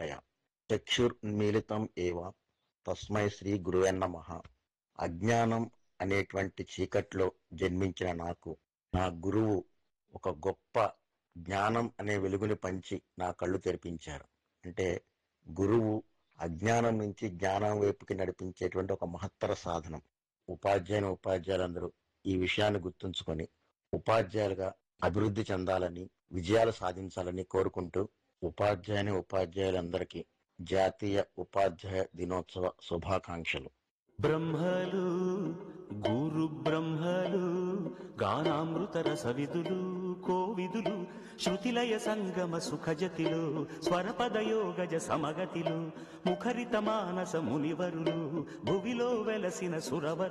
శ్లోకయ చక్షుర్మీలితం ఏవ తస్మై శ్రీ గురువే నమః అజ్ఞానం అనేటువంటి చీకట్లో జన్మించిన నాకు నా గురువు ఒక గొప్ప జ్ఞానం అనే వెలుగుని పంచి నా కళ్ళు తెరిపించారు అంటే గురువు అజ్ఞానం నుంచి జ్ఞానం వైపుకి నడిపించేటువంటి ఒక మహత్తర సాధనం ఉపాధ్యాయుని ఉపాధ్యాయులందరూ ఈ విషయాన్ని గుర్తుంచుకొని ఉపాధ్యాయులుగా అభివృద్ధి చెందాలని విజయాలు సాధించాలని కోరుకుంటూ ఉపాధ్యాయుని ఉపాధ్యాయులందరికీ జాతీయ ఉపాధ్యాయ దినోత్సవ శుభాకాంక్షలు బ్రహ్మలు గురు బ్రహ్మలు గానామృత రసవిదులు కోవిదులు శృతిలయ సంగమ సుఖజతిలో స్వరపదయోగజ సమగతిలో ముఖరిత మానస మునివరులు భువిలో వెలసిన సురవర